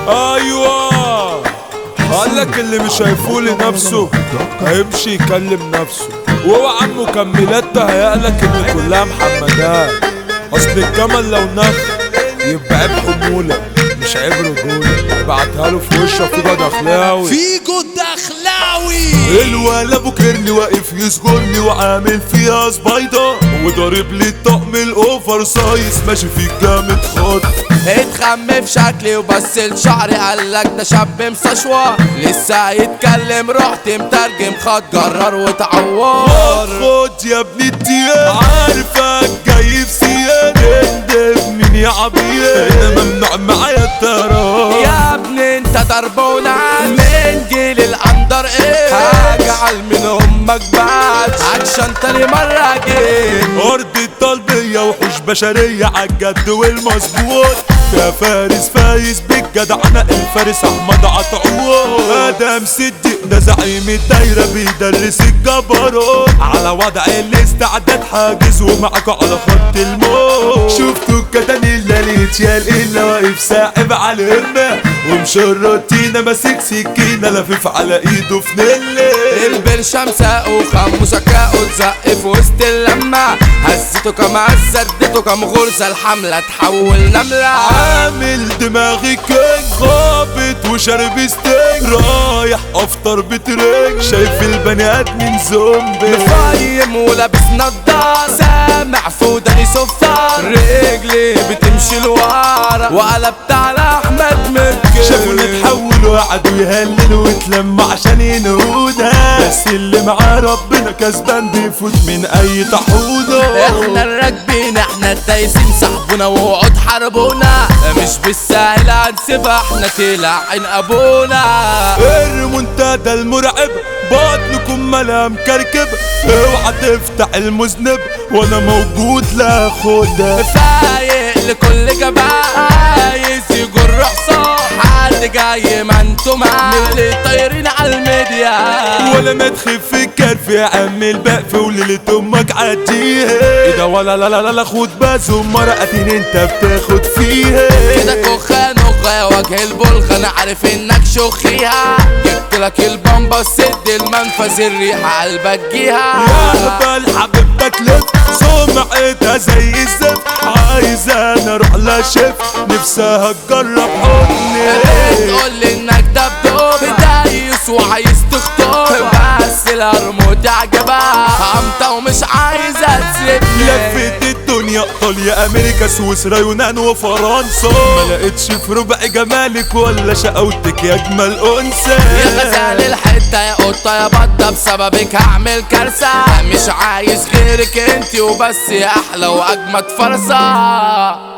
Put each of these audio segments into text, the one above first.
ايوه قال لك اللي مش هيفوق لنفسه هيمشي يكلم نفسه واوعى عم مكملات تهيألك ان كلها محمدات اصل الجمل لو نخ يبقى عيب حمولة مش عيب رجولة بعتها له في وشه في دخلاوي فيجو الدخلاوي الولا ابو كيرلي واقف يسجرني وعامل فيها سبايدر وضارب لي الطقم الاوفر سايز ماشي في الجامد خط اتخم في شكلي وبس الشعر قالك ده شاب مستشوار لسه يتكلم رحت مترجم خد جرر وتعور خد يا ابن الدياب عارفك جاي في سيادة اندب مين يا عبيد انا ممنوع معايا الطيران يا ابني انت ضربونا من جيل الاندر ايه هجعل من امك بعد عشان تاني مرة جيت ارض الطلبية وحوش بشرية عالجد والمظبوط يا فارس فايز بالجدع انا الفارس احمد عطعوط ادم صديق ده زعيم الدايرة بيدرس الجبروت على وضع الاستعداد حاجز ومعاكوا على خط الموت شفتوا الكتان اللي ليتيال الا واقف ساحب على الهمة ومشرطينا ماسك سكينة لفيف على ايده في نلة البرشام ساقه خمو ذكاءه اتزق في وسط اللمة هزته كم هزدته كم غرزة الحملة تحول نملة عامل دماغي كينج خابط وشارب ستينج رايح افطر بترنج شايف البني ادمين زومبي مفايم ولابس نضار سامع في وداني صفار رجلي بتمشي لورا وقلبت على احمد مكي شافونا نحول وقعدوا يهللوا واتلموا عشان ينهونا بس اللي معاه ربنا كسبان بيفوت من اي طاحونه احنا الراكبين احنا الدايسين صاحبونا وقعد حاربونا مش بالسهل هنسيبها احنا تلعين ابونا الريمونتادا المرعب بطنكم ملا مكركب اوعى تفتح المذنب وانا موجود لاخدها فايق لكل جبان عايز يجر حصان حد جاي ما انتوا معاه من اللي طايرين على الميديا ولا ما تخف الكرف يا عم البقف وليلة امك عديها ايه ده ولا لا لا لا لا خد بازوم مرقتين انت بتاخد فيها كده كوخان يا وجه البلغ انا عارف انك شخيها جبت لك البامبا سد المنفذ الريحة قلبك جيها يا هبل حبيبتك لف سمعتها زي الزفت عايز انا اروح لا شف نفسها تجرب حضني تقول لي انك دبدوب دايس وعايز تخطب بس الهرموت عجبها قمطة ومش عايزة تسيبني لفت الدنيا ايطاليا امريكا سويسرا يونان وفرنسا ما لقيتش في ربع جمالك ولا شقاوتك يا اجمل انثى يا غزال الحتة يا قطة يا بطة بسببك هعمل كارثة مش عايز غيرك انتي وبس يا احلى واجمد فرصة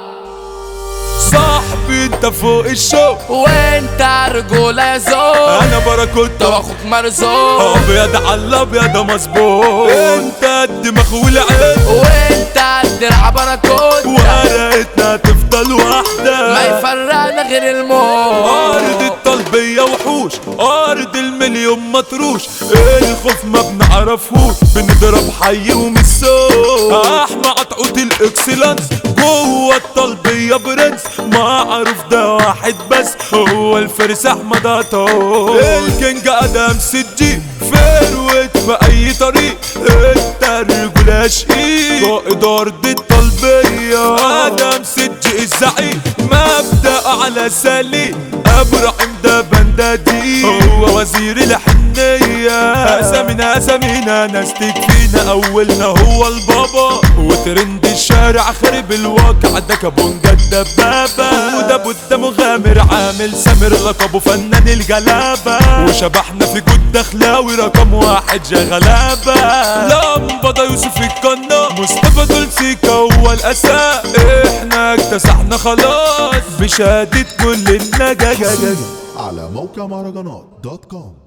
صاحبي انت فوق الشوق وانت رجولة يا زوج انا انت باراكوتا واخوك مرزوق ابيض على الابيض مظبوط انت الدماغ والعين وانت الدرع باراكوتا ورقتنا تفضل واحدة ما يفرقنا غير الموت أرض الطلبية وحوش أرض المليون مطروش الخوف ما بنعرفوش بنضرب حي ومسوق أحمى قطعة الإكسلانس جوه الطلبية برنس معروف ده واحد بس هو الفارس أحمد عطول الكينج أدم سجي فروت في أي طريق انت الرجولة شقيق قائد أرض الطلبية آدم سجي الزعيم مبدأ على سليم ابراهيم ده بندادي هو وزير الحنية اسامينا اسامينا ناس تكفينا اولنا هو البابا وترند الشارع خرب الواقع ده كابونجا الدبابة وده بودة مغامر عامل سامر لقبه فنان الجلابة وشبحنا في جود دخلاوي رقم واحد جغلابة لمبة يوسف القنا مصطفى دول سيكا هو الاساء احنا اكتسحنا خلاص بشهادة كل النجاجة على موقع مهرجانات دوت كوم